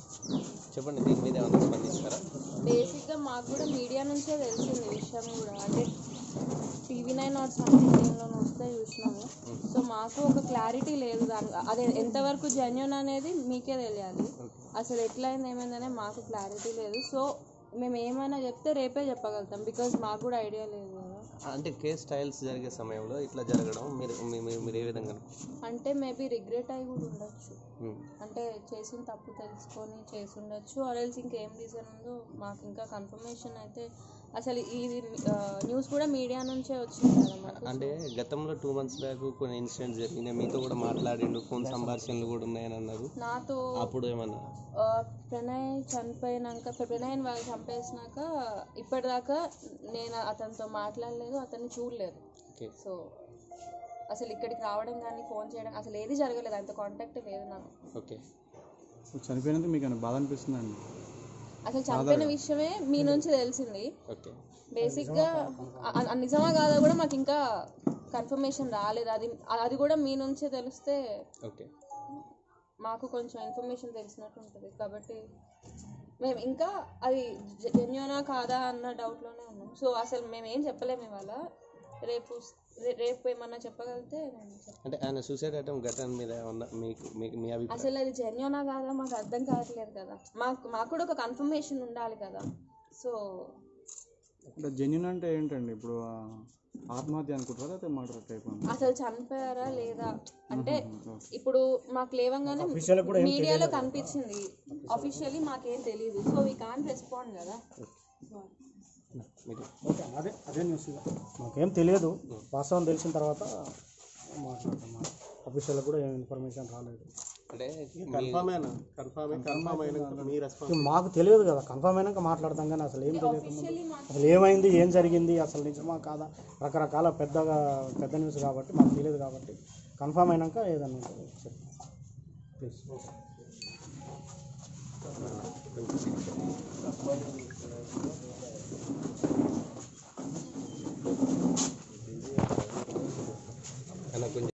చెప్పండి దీని మీద ఏమైనా స్పందిస్తారా బేసిక్గా మాకు కూడా మీడియా నుంచే తెలిసింది విషయం కూడా అంటే టీవీ నైన్ నాట్ సంథింగ్లో వస్తే చూసినాము సో మాకు ఒక క్లారిటీ లేదు దాని అదే ఎంతవరకు జెన్యున్ అనేది మీకే తెలియాలి అసలు ఎట్లయింది ఏమైందనే మాకు క్లారిటీ లేదు సో మేము ఏమైనా చెప్తే రేపే చెప్పగలుగుతాం బికాజ్ మాకు కూడా ఐడియా లేదు కదా అంటే కేస్ ట్రయల్స్ జరిగే సమయంలో ఇట్లా జరగడం మీరు మీ- మీ- మీరు ఏ విధంగా అంటే మేబీ రిగ్రెట్ అయి కూడా ఉండొచ్చు ఉమ్. అంటే చేసిన తప్పు తెలుసుకొని చేసి ఉండొచ్చు ఆర్ఎల్స్ ఇంకేం రీజన్ ఉందో మాకు ఇంకా కన్ఫర్మేషన్ అయితే అసలు ఇది న్యూస్ కూడా మీడియా నుంచే వచ్చింది కదా మాకు అంటే గతంలో టూ మంత్స్ బ్యాక్ కొన్ని ఇన్సిడెంట్స్ జరిగినాయి మీతో కూడా మాట్లాడిండు ఫోన్ సంభాషణలు కూడా ఉన్నాయని అన్నారు నాతో అప్పుడు ఏమన్నా ఆ, ప్రణయ్ చనిపోయినాక ప్రణయ్ని వాళ్ళు చంపేసినాక ఇప్పటిదాకా నేను అతనితో మాట్లాడలేదు అతన్ని చూడలేదు ఓకే సో అసలు ఇక్కడికి రావడం కానీ ఫోన్ చేయడం అసలు ఏది జరగలేదు అంత కాంటాక్ట్ లేదు నాకు ఓకే చనిపోయినందుకు మీకు ఏమైనా బాధ అనిపిస్తుందండి అసలు చనిపోయిన విషయమే మీ నుంచి తెలిసింది ఓకే బేసిక్గా అ- అ- నిజమా కాదా కూడా మాకు ఇంకా కన్ఫర్మేషన్ రాలేదు అది అది కూడా మీ నుంచే తెలిస్తే ఓకే మాకు కొంచెం ఇన్ఫర్మేషన్ తెలిసినట్టు ఉంటుంది కాబట్టి మేము ఇంకా అది జెన్యునా కాదా అన్న డౌట్లోనే ఉన్నాం సో అసలు మేము ఏం చెప్పలేము ఇవాళ రేపు రే- రేపు ఏమన్నా చెప్పగలిగితే నేను చెప్తాను. అంటే ఆయన సూసైడ్ అటెంప్ట్ ఘటన మీద ఏమన్నా మీకు మీకు మీ అభిప్రాయం అసలు అది జెన్యునా కాదా మాకు అర్థం కావట్లేదు కదా మాకు మాకు కూడా ఒక కన్ఫర్మేషన్ ఉండాలి కదా సో అంటే జెన్యున్ అంటే ఏంటండి ఇప్పుడు ఆ, ఆత్మహత్య అనుకుంటారా లేకపోతే మర్డర్ టైప్ అని అసలు చనిపోయారా లేదా అంటే ఇప్పుడు మాకు లేవంగానే మీడియాలో కనిపించింది అఫీషియల్లీ మాకేం తెలియదు సో వీ కాన్ రెస్పాండ్ కదా మీరు ఓకే అదే అదే న్యూస్ ఇక. మాకేం తెలియదు వాస్తవం తెలిసిన తర్వాత మాట్లాడతాం అఫీషియల్గా కూడా ఏం ఇన్ఫర్మేషన్ రాలేదు అంటే కన్ఫర్మ్ అయినా కన్ఫర్మ్ కన్ఫర్మ్ అయినా మీ రెస్పాన్స్ ఇక మాకు తెలియదు కదా కన్ఫర్మ్ అయినాక మాట్లాడతాం కానీ అసలు ఏం తెలియదు అఫీషియల్లీ మాకు అసలు ఏమైంది ఏం జరిగింది అసలు నిజమా కాదా రకరకాల పెద్దగా పెద్ద న్యూస్ కాబట్టి మాకు తెలియదు కాబట్టి కన్ఫర్మ్ అయినాక ఏదన్నా ఉంటుంది చెప్తాం ప్లీజ్